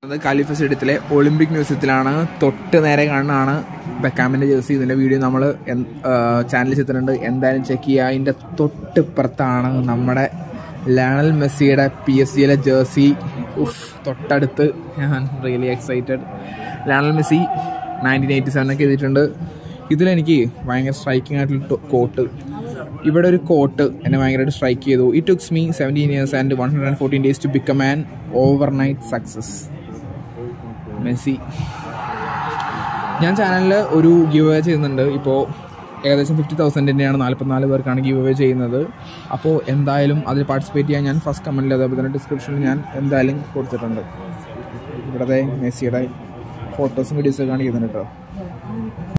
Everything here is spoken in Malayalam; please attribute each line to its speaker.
Speaker 1: അത് കാലിഫ സ്റ്റേഡിയത്തിലെ ഒളിമ്പിക് മ്യൂസിയത്തിലാണ് തൊട്ട് നേരെ കാണുന്നതാണ് ബെക്കാമിൻ്റെ ജേഴ്സി ഇതിൻ്റെ വീഡിയോ നമ്മൾ ചാനലിൽ ചെയ്തിട്ടുണ്ട് എന്തായാലും ചെക്ക് ചെയ്യുക അതിൻ്റെ തൊട്ടിപ്പുറത്താണ് നമ്മുടെ ലയണൽ മെസ്സിയുടെ പി എസ് ജിയിലെ ജേഴ്സി ഉഫ് തൊട്ടടുത്ത് ഞാൻ really excited Lionel Messi nineteen eighty സെവനൊക്കെ എഴുതിയിട്ടുണ്ട് ഇതിലെനിക്ക് ഭയങ്കര സ്ട്രൈക്കിംഗ് ആയിട്ടുള്ള കോട്ട് ഇവിടെ ഒരു കോട്ട് എന്നെ ഭയങ്കരമായിട്ട് സ്ട്രൈക്ക് ചെയ്തു it took me seventeen years and one hundred and fourteen days to become an overnight success Messi ഞാൻ ചാനലിൽ ഒരു ഗീവ് അവേ ചെയ്യുന്നുണ്ട് ഇപ്പോൾ ഏകദേശം ഫിഫ്റ്റി തൗസൻഡിൻ്റെയാണ് നാൽപ്പത്തിനാല് പേർക്കാണ് ഗീവ് അവേ ചെയ്യുന്നത് അപ്പോൾ എന്തായാലും അതിൽ പാർട്ടിസിപ്പേറ്റ് ചെയ്യാൻ ഞാൻ ഫസ്റ്റ് കമൻറ്റിൽ അതേപോലെ തന്നെ ഡിസ്ക്രിപ്ഷനിൽ ഞാൻ എന്തായാലും കൊടുത്തിട്ടുണ്ട് ഇവിടുത്തെ മെസ്സിയുടെ ഫോട്ടോസും വീഡിയോസൊക്കെ കാണിക്കുന്നുണ്ട് കേട്ടോ